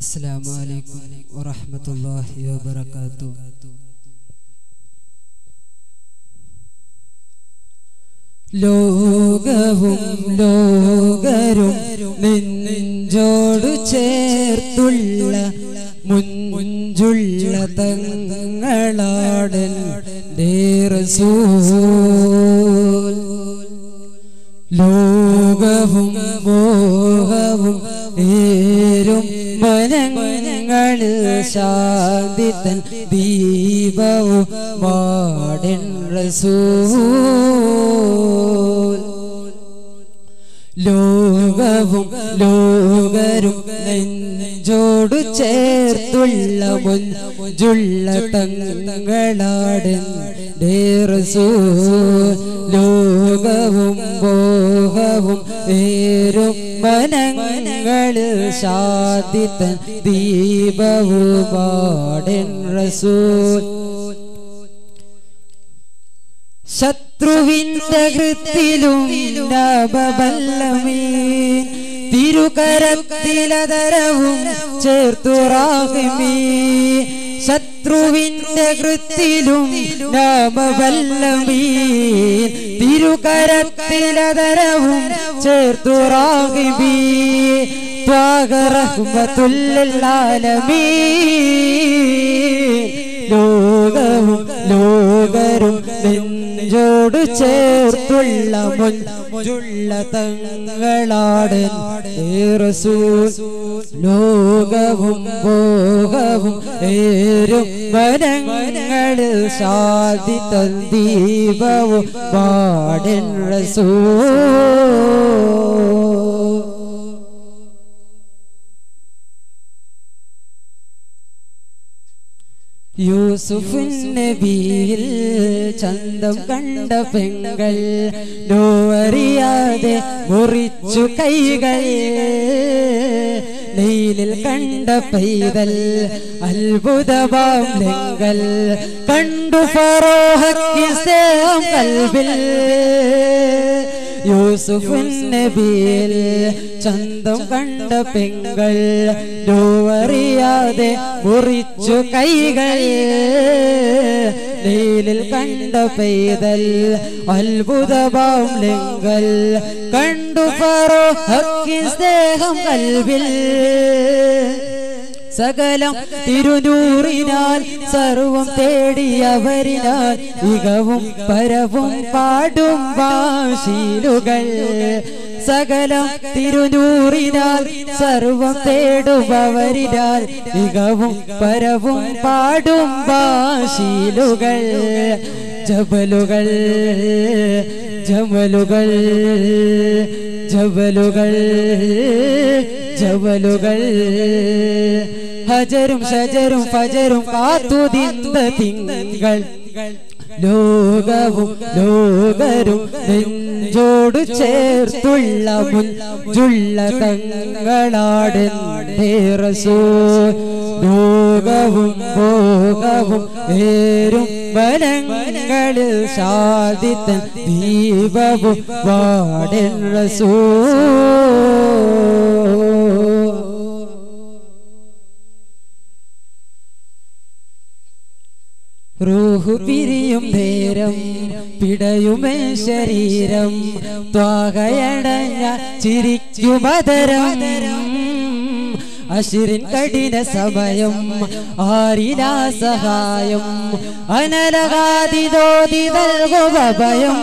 السلام عليكم ورحمة الله وبركاته ലോകവും ലോകരും നെഞ്ചോടു ചേർത്തുള്ള മുഞ്ചുള്ള തങ്ങളാടൻ ലോകവും മോഹവും ഏരും മനങ്ങളിൽ ശാന്തി തൻ ദീപവും പാടൻ റസൂൽ ലോകവും ലോകരും നെഞ്ചോടു ചേർത്തുള്ള മുഞ്ചുള്ള തങ്ങളാടൻ ലോകവും മോഹവും ഏരും മനങ്ങളിൽ ശാദിത്തൻ ദീപവും പാടൻ റസൂൽ ശത്രുവിന്റെ കൃത്തിലും നബബല്ലമീൻ തിരുകരത്തിലതരവും ചേർത്തുറാകുമീ ശത്രുവിന്റെ കൃത്തിലും നബബല്ലമീൻ തിരുകരത്തിലതരവും ചേർത്തുറാകുമീ ത്വാഗറഹുമത്തുല്ലാലമീ ലോകവും ലോകരും നെഞ്ചോട് ചേർത്തുള്ള മുഞ്ചുള്ള തങ്ങളാടൻ ലോകവും ഭോഗവും ഏരും വനങ്ങളിൽ ശാന്തി തന്ദീപവും പാടൻ റസൂ യൂസുഫ് നബിയിൽ ചന്തം കണ്ട പെങ്ങൾ നോവറിയാതെ മുറിച്ചു കൈകൾ നെയിലിൽ കണ്ട പൈതൽ അത്ഭുതമാം ലെങ്കൽ കണ്ടു ഫറോഹക്കി സ്നേഹം കൽവിൽ യൂസുഫ് നബിയിൽ ചന്തം കണ്ട പെങ്ങൾ നോവറിയാതെ മുറിച്ചു കൈകൾ നീലിൽ കണ്ട പെയ്തൽ അത്ഭുതമാം ലെങ്കൽ കണ്ടു ഫറോ ഹക്കി സ്നേഹം കൽവിൽ സകലം തിരുനൂറിനാൽ സർവം തേടിയവരിനാൽ ഇകവും പരവും പാടും വാശീലുകൾ സകലം തിരുനൂറിനാൽ സർവം തേടുപവരിനാൽ ഇകവും പരവും പാടും വാശീലുകൾ ജബലുകൾ ജമലുകൾ ജബലുകൾ ജബലുകൾ ഹജരും ഷജരും ഫജരും കാത്തുതിന്ത തിങ്കൾ ലോകവും ലോകരും നെഞ്ചോട് ചേർത്തുള്ള മുഞ്ചുള്ള തങ്ങളാടൻ ലോകവും ഭോഗവും ഏരും വനങ്ങളിൽ ശാദിത്തൻ ദീപവും വാടൻ റസൂ റൂഹു പിരിയും നേരം പിടയുമേ ശരീരം ത്വാകയടഞ്ഞ ചിരിക്കുമതരം അശിരിൻ കഠിന സമയം ആരിനാ സഹായം അനലകാതിതോതി നൽകുഭയം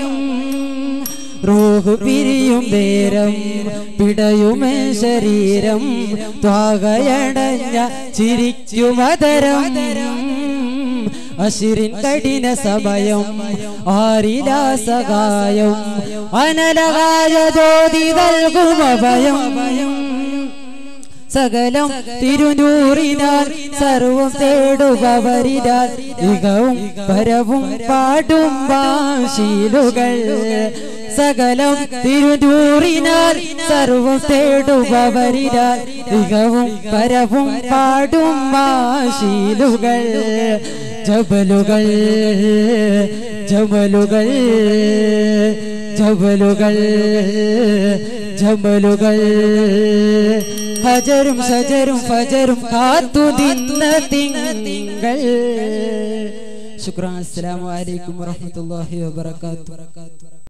റൂഹു പിരിയും നേരം പിടയുമേ ശരീരം ത്വാകയടഞ്ഞ ചിരിക്കുമതരം അശിരിൻ കഠിന സമയം ആരിലാ സഹായം അനലകായതോതി നൽകുമഭയം സകലം തിരുനൂറിനാൽ സർവം തേടുപവരിനാൽ ഇകവും പരവും പാടും വാശീലുകൾ സകലം തിരുനൂറിനാൽ സർവം തേടുപവരിനാൽ ഇകവും പരവും പാടും വാശീലുകൾ ജബലുകൾ ജമലുകൾ ജബലുകൾ ജമലുകൾ ഹജരും സജരും ഫജരും കാത്തു നിന്ന തിങ്കൾ ശുക്രാൻ അസ്സലാമു അലൈക്കും വറഹ്മത്തുള്ളാഹി വബറകാതുഹു